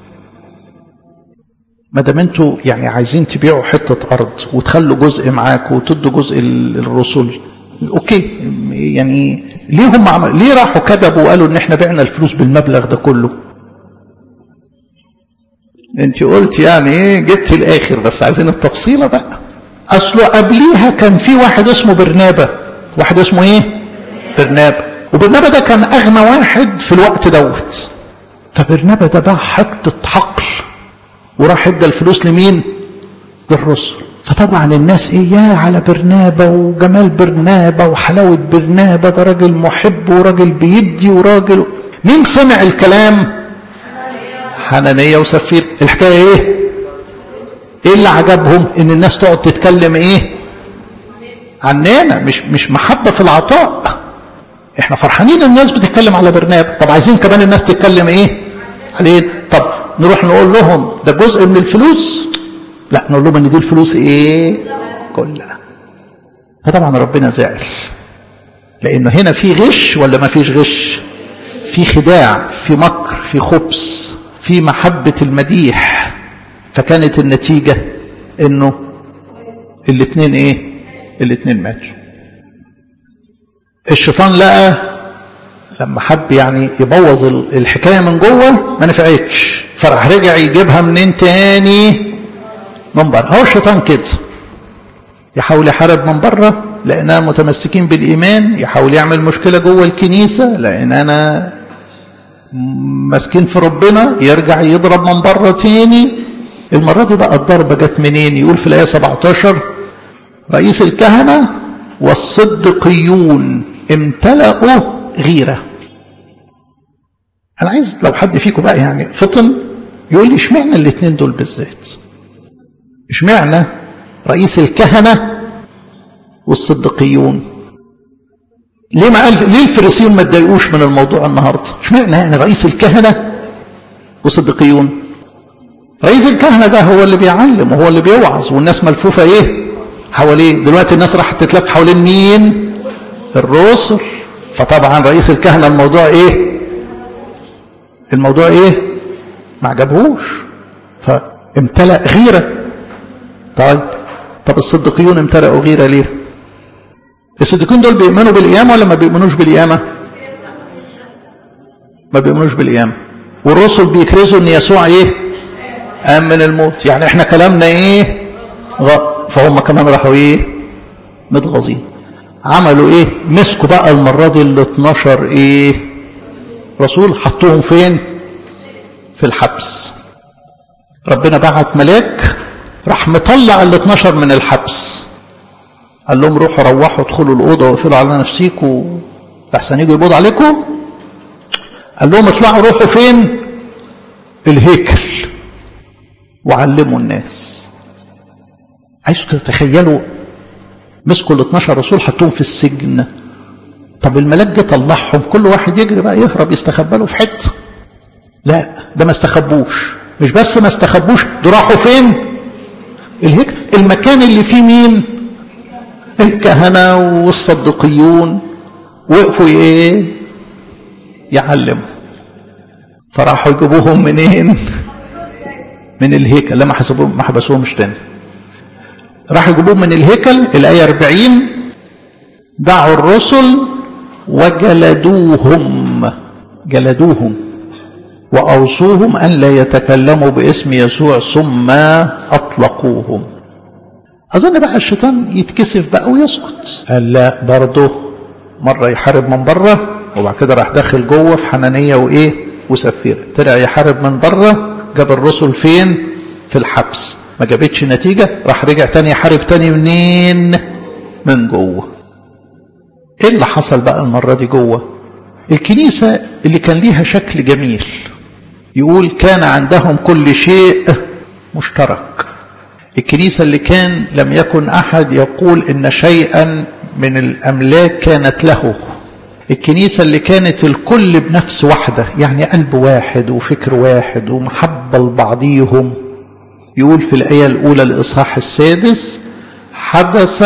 ما دام انتوا يعني عايزين تبيعوا حته ارض وتخلوا جزء معاك وتدوا جزء للرسل اوكي يعني ليه هم عمل ليه راحوا كذبوا وقالوا ان احنا بعنا الفلوس بالمبلغ ده كله انت قلت يعني ايه جبت الاخر بس عايزين التفصيله بقى اصله قبليها كان في واحد اسمه برنابه واحد اسمه ايه برنابه وبرنابا ده كان اغنى واحد في الوقت دوت فبرنابا ده باع حته حقل وراح ادى الفلوس لمين للرسل فطبعا الناس ايه يا على برنابا وجمال برنابا وحلاوه برنابا ده راجل محب وراجل بيدي وراجل مين سمع الكلام حنانيه وسفير الحكايه ايه ايه اللي عجبهم ان الناس تقعد تتكلم ايه عننا مش مش محبة في العطاء احنا فرحانين الناس بتتكلم على برنابا طب عايزين كمان الناس تتكلم ايه عليه طب نروح نقول لهم ده جزء من الفلوس لا نقول لهم ان دي الفلوس ايه كلها فطبعا ربنا زعل لانه هنا في غش ولا ما فيش غش في خداع في مكر في خبث في محبة المديح فكانت النتيجة انه الاثنين ايه الاثنين ماتوا الشيطان لقى لما حب يعني يبوظ الحكاية من جوه ما نفعتش فراح رجع يجيبها منين تاني من بره هو الشيطان كده يحاول يحارب من بره لأننا متمسكين بالإيمان يحاول يعمل مشكلة جوه الكنيسة لأننا ماسكين في ربنا يرجع يضرب من بره تاني المرة دي بقى الضربة جت منين يقول في الآية 17 رئيس الكهنة والصدقيون امتلأوا غيرة أنا عايز لو حد فيكم بقى يعني فطن يقول لي اشمعنى الاثنين دول بالذات اشمعنى رئيس الكهنة والصدقيون ليه ما قال ليه الفريسيون ما اتضايقوش من الموضوع النهارده اشمعنى يعني رئيس الكهنة والصدقيون رئيس الكهنة ده هو اللي بيعلم وهو اللي بيوعظ والناس ملفوفة ايه حواليه دلوقتي الناس راح تتلف حوالين مين الرسل فطبعا رئيس الكهنة الموضوع ايه الموضوع ايه ما عجبهوش فامتلأ غيرة طيب طب الصديقيون امتلأوا غيرة ليه الصديقين دول بيؤمنوا بالقيامة ولا ما بيؤمنوش بالقيامة ما بيؤمنوش بالقيامة والرسل بيكرزوا ان يسوع ايه قام من الموت يعني احنا كلامنا ايه غ... فهم كمان راحوا ايه متغاظين عملوا ايه مسكوا بقى المرة دي ال 12 ايه رسول حطوهم فين في الحبس ربنا بعت ملاك راح مطلع ال 12 من الحبس قال لهم روحوا روحوا ادخلوا الاوضه واقفلوا على نفسيكم لحسن يجوا يقبضوا عليكم قال لهم اطلعوا روحوا فين الهيكل وعلموا الناس عايزكم تتخيلوا مسكوا ال 12 رسول حطوهم في السجن طب الملاك جه طلعهم كل واحد يجري بقى يهرب يستخبى له في حته لا ده ما استخبوش مش بس ما استخبوش ده راحوا فين الهيكل المكان اللي فيه مين الكهنة والصدقيون وقفوا ايه يعلموا فراحوا يجيبوهم منين من الهيكل لما حسبوهم ما حبسوهمش تاني راحوا يجيبوهم من الهيكل الآية 40 دعوا الرسل وجلدوهم جلدوهم وأوصوهم أن لا يتكلموا باسم يسوع ثم أطلقوهم أظن بقى الشيطان يتكسف بقى ويسكت قال لا برضه مرة يحارب من بره وبعد كده راح داخل جوه في حنانية وإيه وسفيرة طلع يحارب من بره جاب الرسل فين في الحبس ما جابتش نتيجة راح رجع تاني يحارب تاني منين من جوه ايه اللي حصل بقى المرة دي جوه الكنيسة اللي كان ليها شكل جميل يقول كان عندهم كل شيء مشترك الكنيسة اللي كان لم يكن أحد يقول إن شيئا من الأملاك كانت له الكنيسة اللي كانت الكل بنفس واحدة يعني قلب واحد وفكر واحد ومحبة لبعضيهم يقول في الآية الأولى الإصحاح السادس حدث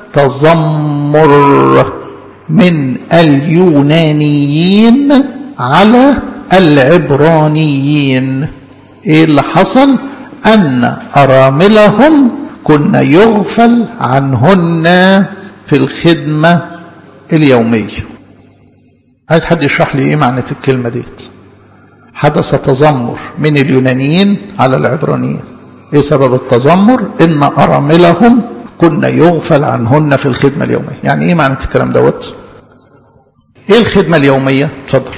تذمر من اليونانيين على العبرانيين ايه اللي حصل ان اراملهم كنا يغفل عنهن في الخدمة اليومية عايز حد يشرح لي ايه معنى الكلمة ديت حدث تذمر من اليونانيين على العبرانيين ايه سبب التذمر ان اراملهم كنا يغفل عنهن في الخدمة اليومية يعني ايه معنى الكلام دوت ايه الخدمة اليومية اتفضل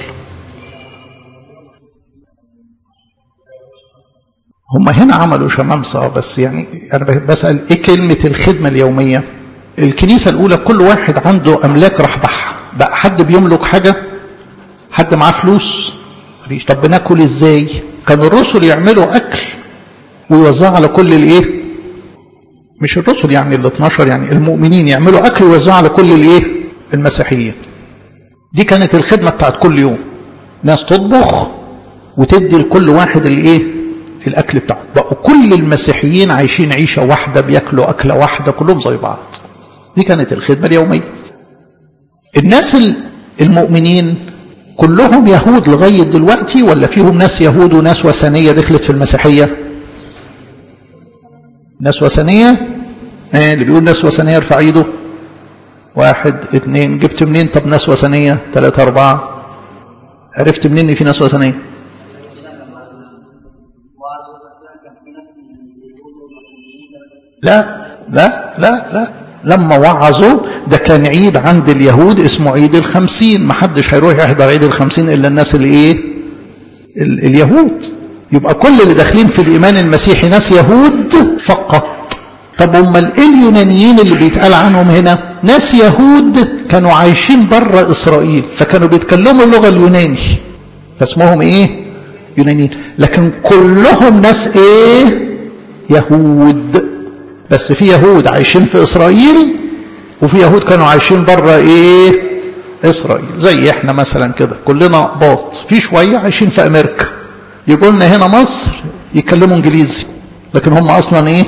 هم هنا عملوا شمامسة بس يعني أنا بسأل إيه كلمة الخدمة اليومية الكنيسة الأولى كل واحد عنده أملاك راح بحها بقى حد بيملك حاجة حد معاه فلوس مفيش طب بناكل إزاي كان الرسل يعملوا أكل ويوزعوا على كل الإيه مش الرسل يعني ال 12 يعني المؤمنين يعملوا اكل ويوزعوا على كل الايه المسيحيين دي كانت الخدمه بتاعت كل يوم ناس تطبخ وتدي لكل واحد الايه الاكل بتاعه بقوا كل المسيحيين عايشين عيشه واحده بياكلوا اكله واحده كلهم زي بعض دي كانت الخدمه اليوميه الناس المؤمنين كلهم يهود لغايه دلوقتي ولا فيهم ناس يهود وناس وثنيه دخلت في المسيحيه ناس وثنيه ايه اللي بيقول ناس وثنيه ارفع ايده واحد اثنين جبت منين طب ناس وثنيه ثلاثة أربعة عرفت منين ان في ناس وثنيه لا لا لا لا لما وعظوا ده كان عيد عند اليهود اسمه عيد الخمسين ما حدش هيروح يحضر عيد الخمسين الا الناس اللي ايه ال اليهود يبقى كل اللي داخلين في الايمان المسيحي ناس يهود فقط طب امال ايه اليونانيين اللي بيتقال عنهم هنا ناس يهود كانوا عايشين بره اسرائيل فكانوا بيتكلموا اللغه اليوناني فاسمهم ايه يونانيين لكن كلهم ناس ايه يهود بس في يهود عايشين في اسرائيل وفي يهود كانوا عايشين بره ايه اسرائيل زي احنا مثلا كده كلنا اقباط في شويه عايشين في امريكا يجوا لنا هنا مصر يتكلموا انجليزي لكن هم اصلا ايه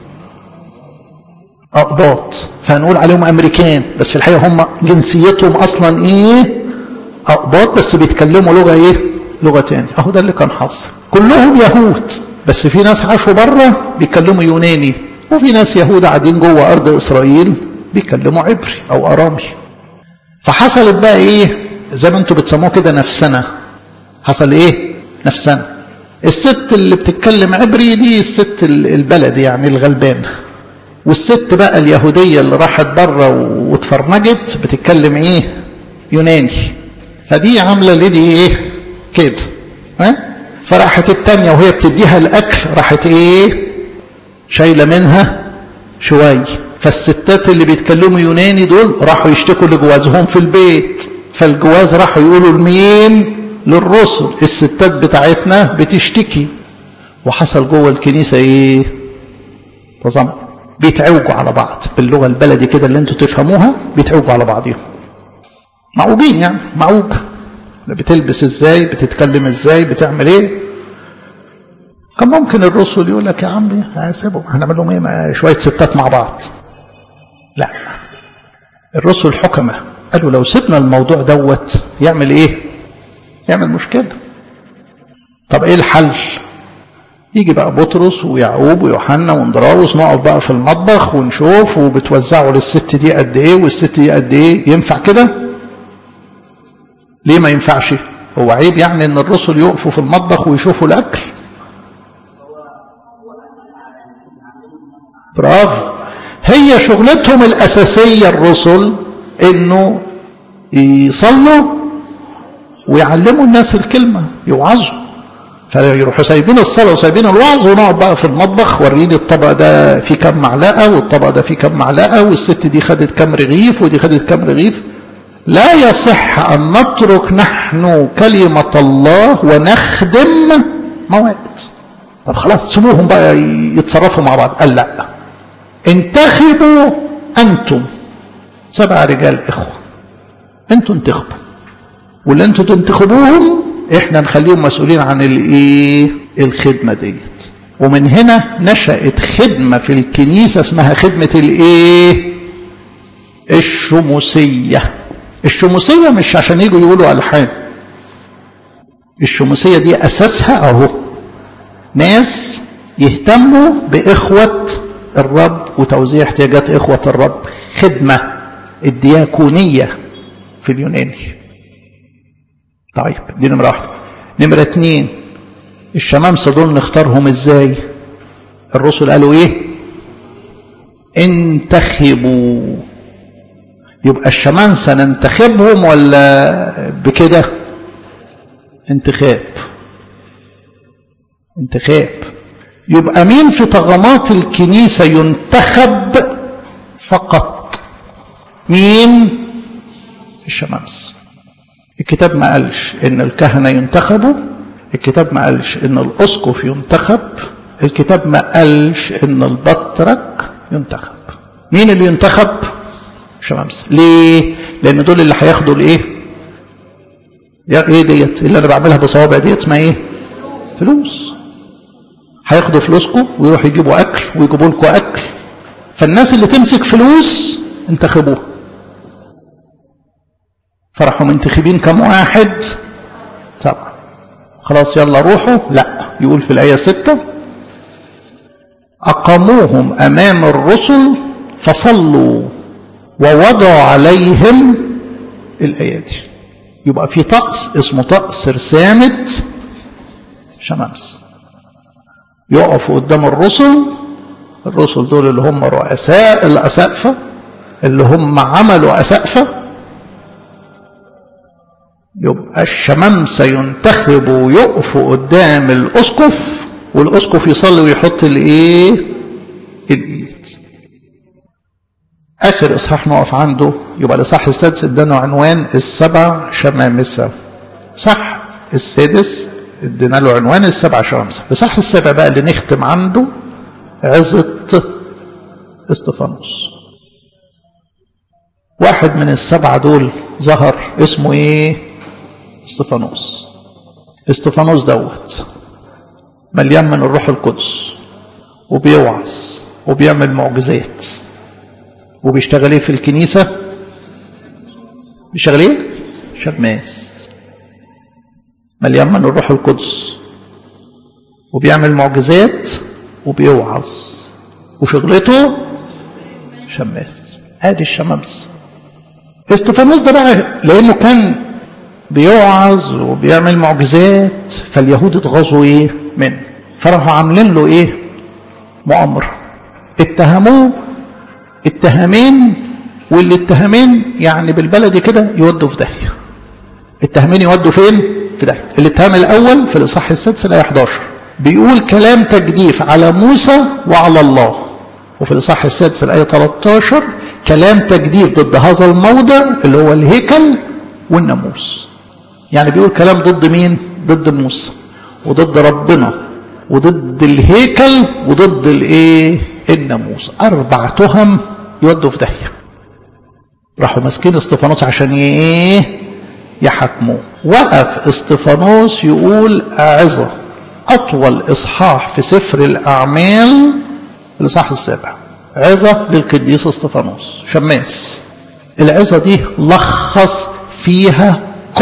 اقباط فهنقول عليهم امريكان بس في الحقيقه هم جنسيتهم اصلا ايه اقباط بس بيتكلموا لغه ايه لغه تاني اهو ده اللي كان حاصل كلهم يهود بس في ناس عاشوا بره بيتكلموا يوناني وفي ناس يهود قاعدين جوه ارض اسرائيل بيتكلموا عبري او ارامي فحصلت بقى ايه زي ما انتم بتسموه كده نفسنا حصل ايه نفسنا الست اللي بتتكلم عبري دي الست البلد يعني الغلبان والست بقى اليهودية اللي راحت بره واتفرمجت بتتكلم ايه يوناني فدي عاملة لدي ايه كده ها فراحت التانية وهي بتديها الاكل راحت ايه شايلة منها شوية فالستات اللي بيتكلموا يوناني دول راحوا يشتكوا لجوازهم في البيت فالجواز راحوا يقولوا لمين للرسل الستات بتاعتنا بتشتكي وحصل جوه الكنيسة ايه تظن بيتعوجوا على بعض باللغة البلدي كده اللي انتوا تفهموها بيتعوجوا على بعضهم معوجين يعني معوج بتلبس ازاي بتتكلم ازاي بتعمل ايه كان ممكن الرسل يقول لك يا عمي هسيبهم هنعمل لهم ايه شويه ستات مع بعض لا الرسل حكمة قالوا لو سيبنا الموضوع دوت يعمل ايه يعمل مشكلة طب ايه الحل يجي بقى بطرس ويعقوب ويوحنا واندراوس نقعد بقى في المطبخ ونشوف وبتوزعوا للست دي قد ايه والست دي قد ايه ينفع كده ليه ما ينفعش هو عيب يعني ان الرسل يقفوا في المطبخ ويشوفوا الاكل برافو هي شغلتهم الاساسيه الرسل انه يصلوا ويعلموا الناس الكلمه يوعظوا فيروحوا سايبين الصلاة وسايبين الوعظ ونقعد بقى في المطبخ وريني الطبق ده فيه كام معلقة والطبق ده فيه كام معلقة والست دي خدت كام رغيف ودي خدت كام رغيف لا يصح أن نترك نحن كلمة الله ونخدم مواد طب خلاص سيبوهم بقى يتصرفوا مع بعض قال لا انتخبوا أنتم سبع رجال إخوة أنتم انتخبوا واللي أنتم تنتخبوهم احنا نخليهم مسؤولين عن الايه الخدمه ديت ومن هنا نشأت خدمه في الكنيسه اسمها خدمه الايه الشموسيه الشموسيه مش عشان يجوا يقولوا الحان الشموسيه دي اساسها اهو ناس يهتموا باخوه الرب وتوزيع احتياجات اخوه الرب خدمه الدياكونيه في اليوناني طيب دي نمرة واحدة نمرة اتنين الشمامسة دول نختارهم ازاي الرسل قالوا ايه انتخبوا يبقى الشمامسة ننتخبهم ولا بكده انتخاب انتخاب يبقى مين في طغمات الكنيسة ينتخب فقط مين الشمامسه الكتاب ما قالش ان الكهنه ينتخبوا الكتاب ما قالش ان الاسقف ينتخب الكتاب ما قالش ان البطرك ينتخب مين اللي ينتخب شمامسة ليه لان دول اللي هياخدوا الايه يا ايه ديت اللي انا بعملها بصوابع ديت اسمها ايه فلوس هياخدوا فلوسكم ويروحوا يجيبوا اكل ويجيبوا لكم اكل فالناس اللي تمسك فلوس انتخبوها فراحوا منتخبين كم واحد سبعة خلاص يلا روحوا لا يقول في الآية ستة أقاموهم أمام الرسل فصلوا ووضعوا عليهم الأيادي يبقى في طقس اسمه طقس رسامة شمامس يقفوا قدام الرسل الرسل دول اللي هم رؤساء الأسقفة اللي هم عملوا أسقفة يبقى الشمامسة ينتخبوا ويقفوا قدام الأسقف والأسقف يصلي ويحط الإيه؟ الإيد. آخر إصحاح نقف عنده يبقى الإصحاح السادس ادانا عنوان السبع شمامسة. صح السادس ادينا له عنوان السبع شمامسة. الإصحاح السابع بقى اللي نختم عنده عظة استفانوس. واحد من السبعة دول ظهر اسمه ايه؟ استفانوس استفانوس دوت مليان من الروح القدس وبيوعظ وبيعمل معجزات وبيشتغل ايه في الكنيسة بيشتغل ايه شماس مليان من الروح القدس وبيعمل معجزات وبيوعظ وشغلته شماس ادي الشمامس استفانوس ده بقى لانه كان بيوعظ وبيعمل معجزات فاليهود اتغاظوا ايه منه فراحوا عاملين له ايه مؤامره اتهموه اتهامين واللي اتهامين يعني بالبلدي كده يودوا في داهيه التهمين يودوا فين في داهيه الاتهام الاول في الاصحاح السادس الايه 11 بيقول كلام تجديف على موسى وعلى الله وفي الاصحاح السادس الايه 13 كلام تجديف ضد هذا الموضع اللي هو الهيكل والناموس يعني بيقول كلام ضد مين ضد موسى وضد ربنا وضد الهيكل وضد الايه الناموس اربع تهم يودوا في داهيه راحوا ماسكين استفانوس عشان ايه يحاكموه وقف استفانوس يقول اعظه اطول اصحاح في سفر الاعمال الاصحاح السابع عظه للقديس استفانوس شماس العظه دي لخص فيها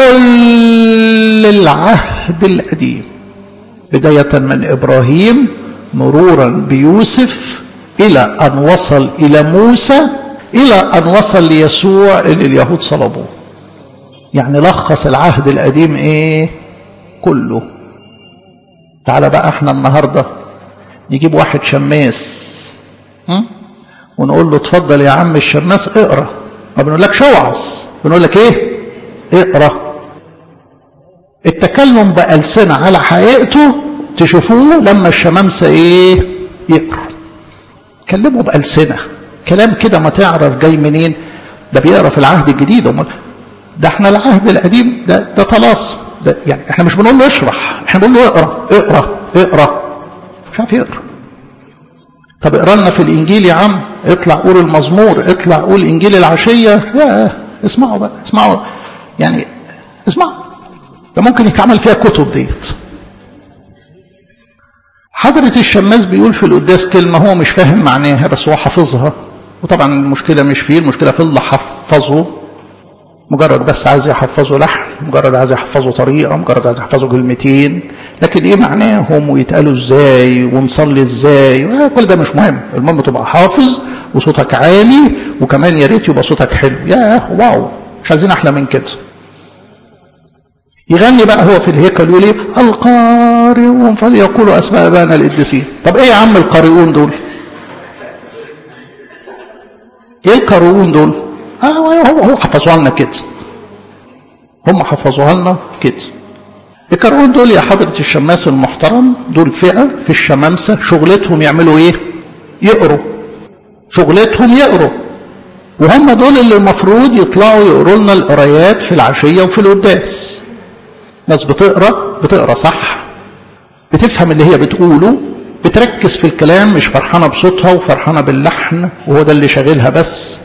كل العهد القديم بداية من إبراهيم مرورا بيوسف إلى أن وصل إلى موسى إلى أن وصل ليسوع اللي اليهود صلبوه يعني لخص العهد القديم إيه كله تعالى بقى احنا النهاردة نجيب واحد شماس م? ونقول له اتفضل يا عم الشماس اقرا ما بنقولكش اوعظ بنقول لك ايه اقرا التكلم بألسنة على حقيقته تشوفوه لما الشمامسة ايه يقروا كلموا بألسنة كلام كده ما تعرف جاي منين ده بيقرا في العهد الجديد امال ده احنا العهد القديم ده ده طلاس ده يعني احنا مش بنقول له اشرح احنا بنقول له اقرا اقرا اقرا مش عارف يقرا طب اقرا لنا في الانجيل يا عم اطلع قول المزمور اطلع قول انجيل العشيه يا اسمعوا بقى اسمعوا يعني اسمعوا ده ممكن يتعمل فيها كتب ديت حضرة الشماس بيقول في القداس كلمة هو مش فاهم معناها بس هو حافظها وطبعا المشكلة مش فيه المشكلة في اللي حفظه مجرد بس عايز يحفظه لحن مجرد عايز يحفظه طريقة مجرد عايز يحفظه كلمتين لكن ايه معناهم ويتقالوا ازاي ونصلي ازاي كل ده مش مهم المهم تبقى حافظ وصوتك عالي وكمان يا ريت يبقى صوتك حلو يا واو مش عايزين احلى من كده يغني بقى هو في الهيكل يقول ايه القارئون فليقولوا اسماء ابائنا القديسين طب ايه يا عم القارئون دول ايه القارئون دول اه هو هو حفظوها لنا كده هم حفظوها لنا كده القارئون دول يا حضرة الشماس المحترم دول فئة في الشمامسة شغلتهم يعملوا ايه يقروا شغلتهم يقروا وهم دول اللي المفروض يطلعوا يقروا لنا القرايات في العشية وفي القداس ناس بتقرا بتقرا صح بتفهم اللي هي بتقوله بتركز في الكلام مش فرحانة بصوتها وفرحانة باللحن وهو ده اللي شاغلها بس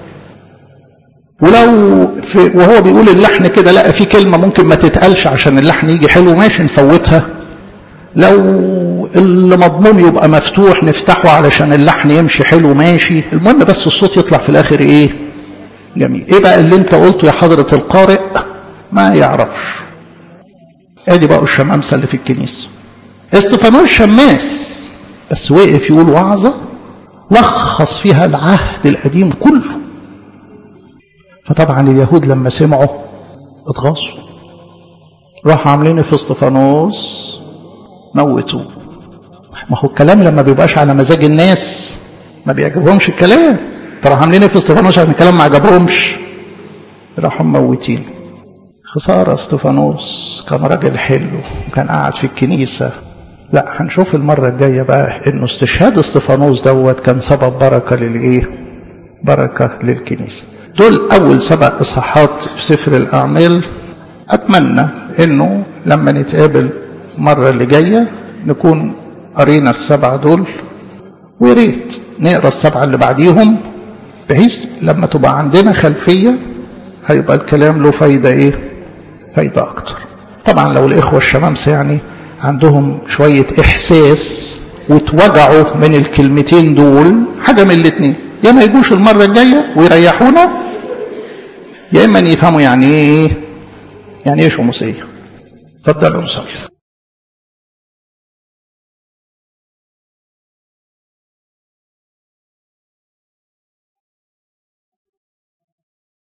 ولو في وهو بيقول اللحن كده لقى في كلمة ممكن ما تتقالش عشان اللحن يجي حلو ماشي نفوتها لو اللي مضموم يبقى مفتوح نفتحه علشان اللحن يمشي حلو ماشي المهم بس الصوت يطلع في الاخر ايه جميل ايه بقى اللي انت قلته يا حضرة القارئ ما يعرفش ادي بقى الشمامسة اللي في الكنيسة استفانوس شماس بس وقف يقول وعظة لخص فيها العهد القديم كله فطبعا اليهود لما سمعوا اتغاظوا راحوا عاملين في استفانوس موتوه ما هو الكلام لما بيبقاش على مزاج الناس ما بيعجبهمش الكلام فراحوا عاملين في استفانوس عشان الكلام ما عجبهمش راحوا موتين خسارة استفانوس كان راجل حلو وكان قاعد في الكنيسة لا هنشوف المرة الجاية بقى انه استشهاد استفانوس دوت كان سبب بركة للايه بركة للكنيسة دول اول سبع اصحاحات في سفر الاعمال اتمنى انه لما نتقابل المرة اللي جاية نكون قرينا السبعة دول وياريت نقرا السبعة اللي بعديهم بحيث لما تبقى عندنا خلفية هيبقى الكلام له فايدة ايه فايدة اكتر طبعا لو الاخوة الشمامسة يعني عندهم شوية احساس واتوجعوا من الكلمتين دول حاجة من الاتنين يا ما يجوش المرة الجاية ويريحونا يا اما يفهموا يعني ايه يعني ايه شموسية اتفضلوا نصلي